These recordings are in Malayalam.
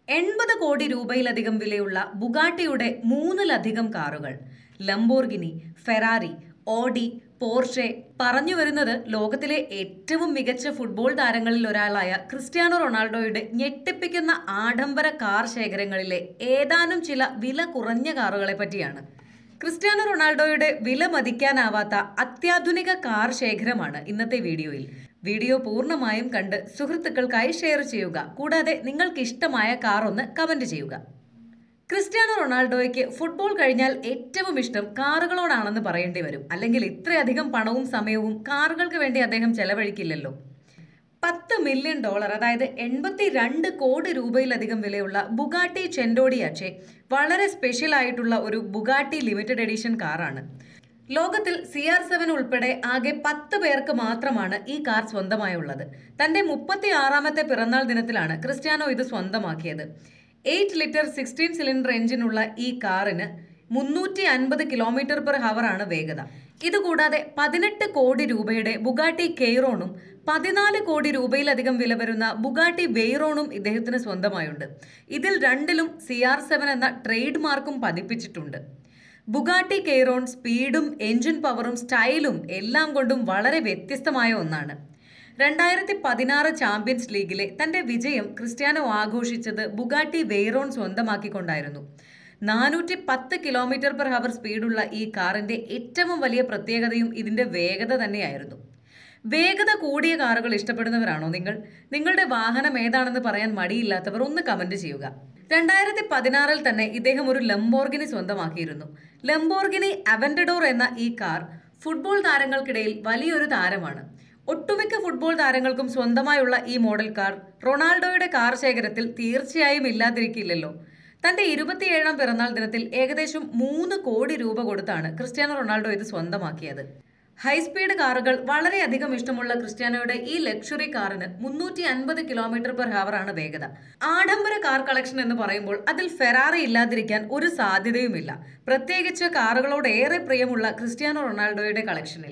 എൺപത് കോടി രൂപയിലധികം വിലയുള്ള ബുഗാട്ടിയുടെ മൂന്നിലധികം കാറുകൾ ലംബോർഗിനി ഫെറാറി ഓഡി പോർഷെ പറഞ്ഞു വരുന്നത് ലോകത്തിലെ ഏറ്റവും മികച്ച ഫുട്ബോൾ താരങ്ങളിൽ ഒരാളായ ക്രിസ്ത്യാനോ റൊണാൾഡോയുടെ ഞെട്ടിപ്പിക്കുന്ന ആഡംബര കാർ ശേഖരങ്ങളിലെ ഏതാനും ചില വില കുറഞ്ഞ കാറുകളെ പറ്റിയാണ് ക്രിസ്ത്യാനോ റൊണാൾഡോയുടെ വില മതിക്കാനാവാത്ത അത്യാധുനിക കാർ ശേഖരമാണ് ഇന്നത്തെ വീഡിയോയിൽ വീഡിയോ പൂർണ്ണമായും കണ്ട് സുഹൃത്തുക്കൾക്കായി ഷെയർ ചെയ്യുക കൂടാതെ നിങ്ങൾക്ക് ഇഷ്ടമായ കാർ ഒന്ന് കമന്റ് ചെയ്യുക ക്രിസ്ത്യാനോ റൊണാൾഡോയ്ക്ക് ഫുട്ബോൾ കഴിഞ്ഞാൽ ഏറ്റവും ഇഷ്ടം കാറുകളോടാണെന്ന് പറയേണ്ടി വരും അല്ലെങ്കിൽ ഇത്രയധികം പണവും സമയവും കാറുകൾക്ക് വേണ്ടി അദ്ദേഹം ചെലവഴിക്കില്ലല്ലോ പത്ത് മില്യൺ ഡോളർ അതായത് എൺപത്തി രണ്ട് കോടി രൂപയിലധികം വിലയുള്ള ബുഗാട്ടി ചെൻഡോഡിയാച്ചെ വളരെ സ്പെഷ്യൽ ആയിട്ടുള്ള ഒരു ബുഗാട്ടി ലിമിറ്റഡ് എഡിഷൻ കാറാണ് ലോകത്തിൽ സി ആർ സെവൻ ഉൾപ്പെടെ ആകെ പത്ത് പേർക്ക് മാത്രമാണ് ഈ കാർ സ്വന്തമായുള്ളത് തന്റെ മുപ്പത്തി ആറാമത്തെ പിറന്നാൾ ദിനത്തിലാണ് ക്രിസ്ത്യാനോ ഇത് സ്വന്തമാക്കിയത് എയ്റ്റ് ലിറ്റർ സിക്സ്റ്റീൻ സിലിണ്ടർ എഞ്ചിനുള്ള ഈ കാറിന് മുന്നൂറ്റി അൻപത് കിലോമീറ്റർ പെർ ഹവർ ആണ് വേഗത ഇതുകൂടാതെ പതിനെട്ട് കോടി രൂപയുടെ ബുഗാട്ടി കെയ്റോണും പതിനാല് കോടി രൂപയിലധികം വില വരുന്ന ബുഗാട്ടി വെയ്റോണും ഇദ്ദേഹത്തിന് സ്വന്തമായുണ്ട് ഇതിൽ രണ്ടിലും സി ആർ സെവൻ എന്ന ട്രേഡ് മാർക്കും പതിപ്പിച്ചിട്ടുണ്ട് ബുഗാട്ടി കെയ്റോൺ സ്പീഡും എഞ്ചിൻ പവറും സ്റ്റൈലും എല്ലാം കൊണ്ടും വളരെ വ്യത്യസ്തമായ ഒന്നാണ് രണ്ടായിരത്തി പതിനാറ് ചാമ്പ്യൻസ് ലീഗിലെ തന്റെ വിജയം ക്രിസ്ത്യാനോ ആഘോഷിച്ചത് ബുഗാട്ടി വെയ്റോൺ സ്വന്തമാക്കിക്കൊണ്ടായിരുന്നു നാനൂറ്റി പത്ത് കിലോമീറ്റർ പെർ ഹവർ സ്പീഡുള്ള ഈ കാറിന്റെ ഏറ്റവും വലിയ പ്രത്യേകതയും ഇതിന്റെ വേഗത തന്നെയായിരുന്നു വേഗത കൂടിയ കാറുകൾ ഇഷ്ടപ്പെടുന്നവരാണോ നിങ്ങൾ നിങ്ങളുടെ വാഹനം ഏതാണെന്ന് പറയാൻ മടിയില്ലാത്തവർ ഒന്ന് കമന്റ് ചെയ്യുക രണ്ടായിരത്തി പതിനാറിൽ തന്നെ ഇദ്ദേഹം ഒരു ലംബോർഗിനി സ്വന്തമാക്കിയിരുന്നു ലംബോർഗിനി അവന്റഡോർ എന്ന ഈ കാർ ഫുട്ബോൾ താരങ്ങൾക്കിടയിൽ വലിയൊരു താരമാണ് ഒട്ടുമിക്ക ഫുട്ബോൾ താരങ്ങൾക്കും സ്വന്തമായുള്ള ഈ മോഡൽ കാർ റൊണാൾഡോയുടെ കാർ ശേഖരത്തിൽ തീർച്ചയായും ഇല്ലാതിരിക്കില്ലല്ലോ തന്റെ ഇരുപത്തിയേഴാം പിറന്നാൾ ദിനത്തിൽ ഏകദേശം മൂന്ന് കോടി രൂപ കൊടുത്താണ് ക്രിസ്ത്യാനോ റൊണാൾഡോ ഇത് സ്വന്തമാക്കിയത് ഹൈസ്പീഡ് കാറുകൾ വളരെയധികം ഇഷ്ടമുള്ള ക്രിസ്ത്യാനോയുടെ ഈ ലക്ഷറി കാറിന് മുന്നൂറ്റി അൻപത് കിലോമീറ്റർ പെർ ഹവർ ആണ് വേഗത ആഡംബര കാർ കളക്ഷൻ എന്ന് പറയുമ്പോൾ അതിൽ ഫെറാറി ഇല്ലാതിരിക്കാൻ ഒരു സാധ്യതയുമില്ല പ്രത്യേകിച്ച് കാറുകളോട് ഏറെ പ്രിയമുള്ള ക്രിസ്ത്യാനോ റൊണാൾഡോയുടെ കളക്ഷനിൽ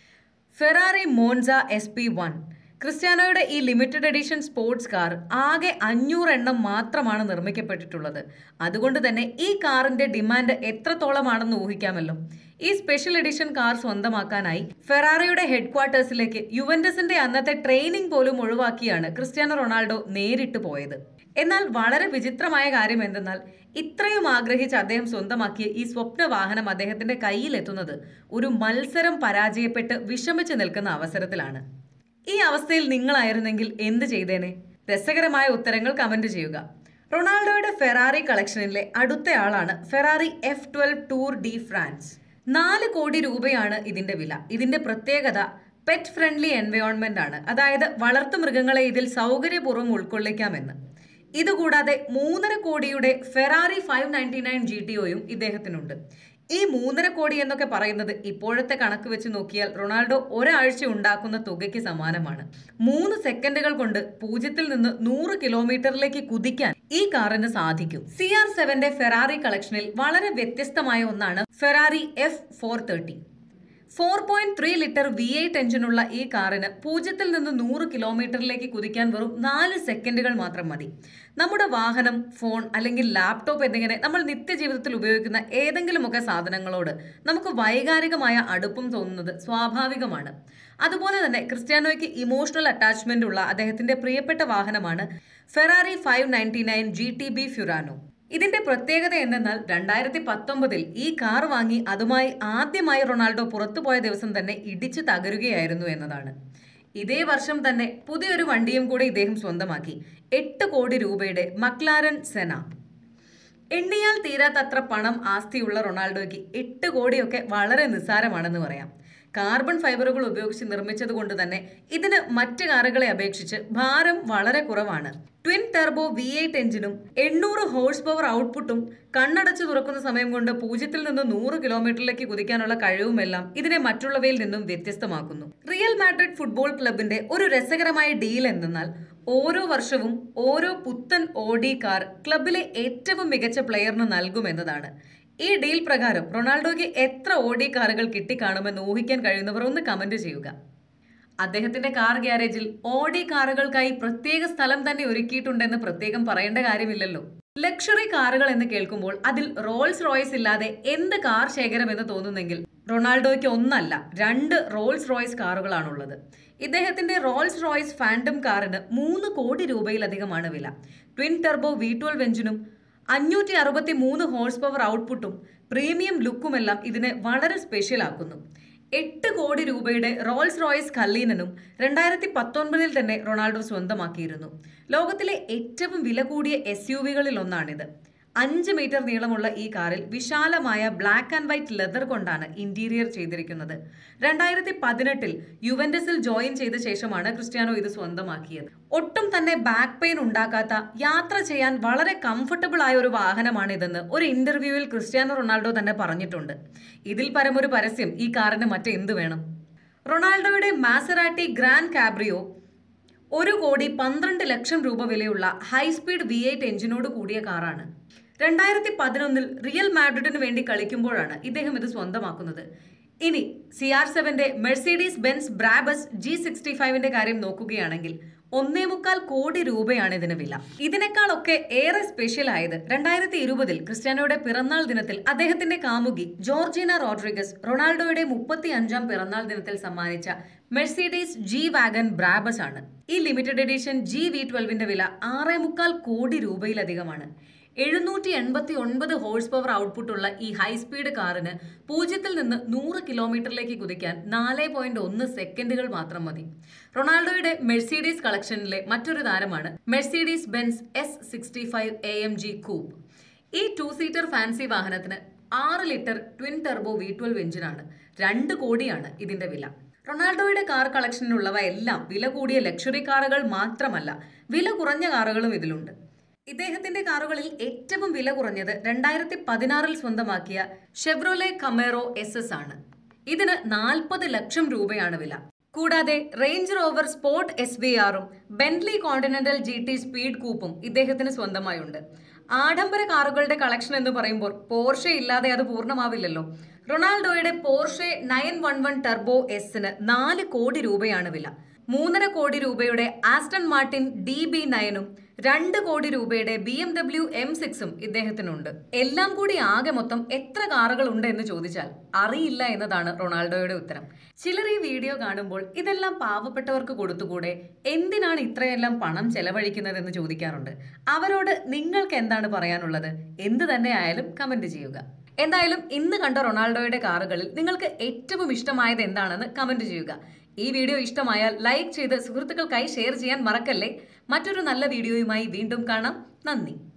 Ferrari Monza S P one ക്രിസ്ത്യാനോയുടെ ഈ ലിമിറ്റഡ് എഡിഷൻ സ്പോർട്സ് കാർ ആകെ അഞ്ഞൂറ് എണ്ണം മാത്രമാണ് നിർമ്മിക്കപ്പെട്ടിട്ടുള്ളത് അതുകൊണ്ട് തന്നെ ഈ കാറിന്റെ ഡിമാൻഡ് എത്രത്തോളമാണെന്ന് ഊഹിക്കാമല്ലോ ഈ സ്പെഷ്യൽ എഡിഷൻ കാർ സ്വന്തമാക്കാനായി ഫെറാറിയുടെ ഹെഡ് ക്വാർട്ടേഴ്സിലേക്ക് യുവന്റസിന്റെ അന്നത്തെ ട്രെയിനിങ് പോലും ഒഴിവാക്കിയാണ് ക്രിസ്ത്യാനോ റൊണാൾഡോ നേരിട്ട് പോയത് എന്നാൽ വളരെ വിചിത്രമായ കാര്യം എന്തെന്നാൽ ഇത്രയും ആഗ്രഹിച്ച് അദ്ദേഹം സ്വന്തമാക്കിയ ഈ സ്വപ്ന വാഹനം അദ്ദേഹത്തിന്റെ കയ്യിലെത്തുന്നത് ഒരു മത്സരം പരാജയപ്പെട്ട് വിഷമിച്ച് നിൽക്കുന്ന അവസരത്തിലാണ് ഈ അവസ്ഥയിൽ നിങ്ങളായിരുന്നെങ്കിൽ എന്ത് ചെയ്തേനെ രസകരമായ ഉത്തരങ്ങൾ കമന്റ് ചെയ്യുക റൊണാൾഡോയുടെ ഫെറാറി കളക്ഷനിലെ അടുത്തയാളാണ് Ferrari F twelve Tour de France നാല് കോടി രൂപയാണ് ഇതിന്റെ വില ഇതിന്റെ പ്രത്യേകത പെറ്റ് ഫ്രണ്ട്ലി എൻവയോൺമെന്റ് ആണ് അതായത് വളർത്തുമൃഗങ്ങളെ ഇതിൽ സൗകര്യപൂർവ്വം ഉൾക്കൊള്ളിക്കാമെന്ന് ഇതുകൂടാതെ മൂന്നര കോടിയുടെ Ferrari five ninety nine G T ഒയും ഇദ്ദേഹത്തിനുണ്ട് ഈ മൂന്നര കോടി എന്നൊക്കെ പറയുന്നത് ഇപ്പോഴത്തെ കണക്ക് വെച്ച് നോക്കിയാൽ റൊണാൾഡോ ഒരാഴ്ച ഉണ്ടാക്കുന്ന തുകയ്ക്ക് സമാനമാണ് മൂന്ന് സെക്കൻഡുകൾ കൊണ്ട് പൂജ്യത്തിൽ നിന്ന് നൂറ് കിലോമീറ്ററിലേക്ക് കുതിക്കാൻ ഈ കാറിന് സാധിക്കും സി ആർ സെവന്റെ ഫെറാറി കളക്ഷനിൽ വളരെ വ്യത്യസ്തമായ ഒന്നാണ് Ferrari F four thirty four point three litre V eight എഞ്ചിനുള്ള ഈ കാറിന് പൂജ്യത്തിൽ നിന്ന് നൂറ് കിലോമീറ്ററിലേക്ക് കുതിക്കാൻ വെറും നാല് സെക്കൻഡുകൾ മാത്രം മതി നമ്മുടെ വാഹനം ഫോൺ അല്ലെങ്കിൽ ലാപ്ടോപ്പ് എന്നിങ്ങനെ നമ്മൾ നിത്യജീവിതത്തിൽ ഉപയോഗിക്കുന്ന ഏതെങ്കിലുമൊക്കെ സാധനങ്ങളോട് നമുക്ക് വൈകാരികമായ അടുപ്പം തോന്നുന്നത് സ്വാഭാവികമാണ് അതുപോലെ തന്നെ ക്രിസ്ത്യാനോയ്ക്ക് ഇമോഷണൽ അറ്റാച്ച്മെന്റ് ഉള്ള അദ്ദേഹത്തിന്റെ പ്രിയപ്പെട്ട വാഹനമാണ് Ferrari five ninety nine G T B Fiorano ഇതിന്റെ പ്രത്യേകത എന്തെന്നാൽ രണ്ടായിരത്തി പത്തൊമ്പതിൽ ഈ കാർ വാങ്ങി അതുമായി ആദ്യമായി റൊണാൾഡോ പുറത്തുപോയ ദിവസം തന്നെ ഇടിച്ചു തകരുകയായിരുന്നു എന്നതാണ് ഇതേ വർഷം തന്നെ പുതിയൊരു വണ്ടിയും കൂടെ ഇദ്ദേഹം സ്വന്തമാക്കി എട്ട് കോടി രൂപയുടെ മക്ലാരൻ സെന എണ്ണിയാൽ തീരാത്തത്ര പണം ആസ്തിയുള്ള റൊണാൾഡോയ്ക്ക് എട്ട് കോടിയൊക്കെ വളരെ നിസ്സാരമാണെന്ന് പറയാം കാർബൺ ഫൈബറുകൾ ഉപയോഗിച്ച് നിർമ്മിച്ചത് കൊണ്ട് തന്നെ ഇതിന് മറ്റ് കാറുകളെ അപേക്ഷിച്ച് ഭാരം വളരെ കുറവാണ് ട്വിൻ ടെർബോ വി എയ്റ്റ് എഞ്ചിനും എണ്ണൂറ് ഹോഴ്സ് പവർ ഔട്ട്പുട്ടും കണ്ണടച്ചു തുറക്കുന്ന സമയം കൊണ്ട് പൂജ്യത്തിൽ നിന്ന് നൂറ് കിലോമീറ്ററിലേക്ക് കുതിക്കാനുള്ള കഴിവുമെല്ലാം ഇതിനെ മറ്റുള്ളവയിൽ നിന്നും വ്യത്യസ്തമാക്കുന്നു റിയൽ മാഡ്രിഡ് ഫുട്ബോൾ ക്ലബിന്റെ ഒരു രസകരമായ ഡീൽ എന്തെന്നാൽ ഓരോ വർഷവും ഓരോ പുത്തൻ ഓഡി കാർ ക്ലബിലെ ഏറ്റവും മികച്ച പ്ലെയറിന് നൽകുമെന്നതാണ് ഈ ഡീൽ പ്രകാരം റൊണാൾഡോയ്ക്ക് എത്ര ഓഡി കാറുകൾ കിട്ടിക്കാണുമെന്ന് ഊഹിക്കാൻ കഴിയുന്നവർ ഒന്ന് കമന്റ് ചെയ്യുക അദ്ദേഹത്തിന്റെ കാർ ഗ്യാരേജിൽ ഓഡി കാറുകൾക്കായി പ്രത്യേക സ്ഥലം തന്നെ ഒരുക്കിയിട്ടുണ്ടെന്ന് പ്രത്യേകം പറയേണ്ട കാര്യമില്ലല്ലോ ലക്ഷറി കാറുകൾ എന്ന് കേൾക്കുമ്പോൾ അതിൽ റോൾസ് റോയ്സ് ഇല്ലാതെ എന്ത് കാർ ശേഖരം എന്ന് തോന്നുന്നെങ്കിൽ റൊണാൾഡോയ്ക്ക് ഒന്നല്ല രണ്ട് റോൾസ് റോയ്സ് കാറുകളാണുള്ളത് ഇദ്ദേഹത്തിന്റെ റോൾസ് റോയ്സ് ഫാൻഡം കാറിന് മൂന്ന് കോടി രൂപയിലധികമാണ് വില ട്വിൻ ടെർബോ വി ട്വൽവ് എഞ്ചിനും അഞ്ഞൂറ്റി അറുപത്തി മൂന്ന് ഹോഴ്സ് പവർ ഔട്ട്പുട്ടും പ്രീമിയം ലുക്കുമെല്ലാം ഇതിനെ വളരെ സ്പെഷ്യൽ ആക്കുന്നു എട്ട് കോടി രൂപയുടെ റോൾസ് റോയ്സ് കല്ലീനനും രണ്ടായിരത്തി പത്തൊൻപതിൽ തന്നെ റൊണാൾഡോ സ്വന്തമാക്കിയിരുന്നു ലോകത്തിലെ ഏറ്റവും വില കൂടിയ എസ് യു വികളിൽ ഒന്നാണിത് അഞ്ച് മീറ്റർ നീളമുള്ള ഈ കാറിൽ വിശാലമായ ബ്ലാക്ക് ആൻഡ് വൈറ്റ് ലെതർ കൊണ്ടാണ് ഇന്റീരിയർ ചെയ്തിരിക്കുന്നത് രണ്ടായിരത്തി പതിനെട്ടിൽ യുവന്റസിൽ ജോയിൻ ചെയ്ത ശേഷമാണ് ക്രിസ്ത്യാനോ ഇത് സ്വന്തമാക്കിയത് ഒട്ടും തന്നെ ബാക്ക് പെയിൻ ഉണ്ടാക്കാത്ത യാത്ര ചെയ്യാൻ വളരെ കംഫർട്ടബിൾ ആയ ഒരു വാഹനമാണിതെന്ന് ഒരു ഇന്റർവ്യൂവിൽ ക്രിസ്ത്യാനോ റൊണാൾഡോ തന്നെ പറഞ്ഞിട്ടുണ്ട് ഇതിൽ പരമൊരു പരസ്യം ഈ കാറിന് മറ്റെന്ത് വേണം റൊണാൾഡോയുടെ മാസറാട്ടി ഗ്രാൻഡ് കാബ്രിയോ ഒരു കോടി പന്ത്രണ്ട് ലക്ഷം രൂപ വിലയുള്ള ഹൈസ്പീഡ് വി എയ്റ്റ് എഞ്ചിനോട് കൂടിയ കാറാണ് രണ്ടായിരത്തി പതിനൊന്നിൽ റിയൽ മാഡ്രിഡിന് വേണ്ടി കളിക്കുമ്പോഴാണ് ഇദ്ദേഹം ഇത് സ്വന്തമാക്കുന്നത് ഇനി സി ആർ സെവന്റെ Mercedes Benz Brabus G sixty ഫൈവിന്റെ കാര്യം നോക്കുകയാണെങ്കിൽ ഒന്നേ മുക്കാൽ കോടി രൂപയാണ് ഇതിന് വില ഇതിനേക്കാളൊക്കെ ഏറെ സ്പെഷ്യൽ ആയത് രണ്ടായിരത്തി ഇരുപതിൽ ക്രിസ്ത്യാനോയുടെ പിറന്നാൾ ദിനത്തിൽ അദ്ദേഹത്തിന്റെ കാമുകി ജോർജീന റോഡ്രിഗസ് റൊണാൾഡോയുടെ മുപ്പത്തി അഞ്ചാം പിറന്നാൾ ദിനത്തിൽ സമ്മാനിച്ച മെഴ്സീഡീസ് ജി വാഗൻ ബ്രാബസ് ആണ് ഈ ലിമിറ്റഡ് എഡിഷൻ ജി വി ട്വൽവിന്റെ വില ആറേ മുക്കാൽ കോടി രൂപയിലധികമാണ് എഴുന്നൂറ്റി എൺപത്തി ഒൻപത് ഹോഴ്സ് പവർ ഔട്ട്പുട്ടുള്ള ഈ ഹൈ സ്പീഡ് കാറിന് പൂജ്യത്തിൽ നിന്ന് നൂറ് കിലോമീറ്ററിലേക്ക് കുതിക്കാൻ നാല് പോയിന്റ് ഒന്ന് സെക്കൻഡുകൾ മാത്രം മതി റൊണാൾഡോയുടെ മെഴ്സീഡീസ് കളക്ഷനിലെ മറ്റൊരു താരമാണ് Mercedes Benz S sixty five A M G coupe ഈ ടു സീറ്റർ ഫാൻസി വാഹനത്തിന് ആറ് litre twin turbo V twelve എഞ്ചിനാണ് രണ്ട് കോടിയാണ് ഇതിന്റെ വില റൊണാൾഡോയുടെ കാർ കളക്ഷനിലുള്ളവ എല്ലാം വില കൂടിയ ലക്ഷറി കാറുകൾ മാത്രമല്ല വില കുറഞ്ഞ കാറുകളും ഇതിലുണ്ട് ഇദ്ദേഹത്തിന്റെ കാറുകളിൽ ഏറ്റവും വില കുറഞ്ഞത് രണ്ടായിരത്തി പതിനാറിൽ സ്വന്തമാക്കിയ ഷെവ്രോലെ കമേറോ എസ് എസ് ആണ് ഇതിന് നാൽപ്പത് ലക്ഷം രൂപയാണ് വില കൂടാതെ Range Rover Sport S V ആറും Bentley Continental G T speed കൂപ്പും ഇദ്ദേഹത്തിന് സ്വന്തമായുണ്ട് ആഡംബര കാറുകളുടെ കളക്ഷൻ എന്ന് പറയുമ്പോൾ പോർഷെ ഇല്ലാതെ അത് പൂർണ്ണമാവില്ലല്ലോ റൊണാൾഡോയുടെ Porsche nine one one turbo എസിന് നാല് കോടി രൂപയാണ് വില മൂന്നര കോടി രൂപയുടെ ആസ്റ്റൺ മാർട്ടിൻ ഡി ബി നയനും രണ്ട് കോടി രൂപയുടെ ബി എം ഡബ്ല്യു എം സിക്സും ഇദ്ദേഹത്തിനുണ്ട് എല്ലാം കൂടി ആകെ മൊത്തം എത്ര കാറുകൾ ഉണ്ട് എന്ന് ചോദിച്ചാൽ അറിയില്ല എന്നതാണ് റൊണാൾഡോയുടെ ഉത്തരം ചിലർ ഈ വീഡിയോ കാണുമ്പോൾ ഇതെല്ലാം പാവപ്പെട്ടവർക്ക് കൊടുത്തുകൂടെ എന്തിനാണ് ഇത്രയെല്ലാം പണം ചെലവഴിക്കുന്നതെന്ന് ചോദിക്കാറുണ്ട് അവരോട് നിങ്ങൾക്ക് എന്താണ് പറയാനുള്ളത് എന്ത് തന്നെ ആയാലും കമന്റ് ചെയ്യുക എന്തായാലും ഇന്ന് കണ്ട റൊണാൾഡോയുടെ കാറുകളിൽ നിങ്ങൾക്ക് ഏറ്റവും ഇഷ്ടമായത് എന്താണെന്ന് കമന്റ് ചെയ്യുക ഈ വീഡിയോ ഇഷ്ടമായാൽ ലൈക്ക് ചെയ്ത് സുഹൃത്തുക്കൾക്കായി ഷെയർ ചെയ്യാൻ മറക്കല്ലേ മറ്റൊരു നല്ല വീഡിയോയുമായി വീണ്ടും കാണാം നന്ദി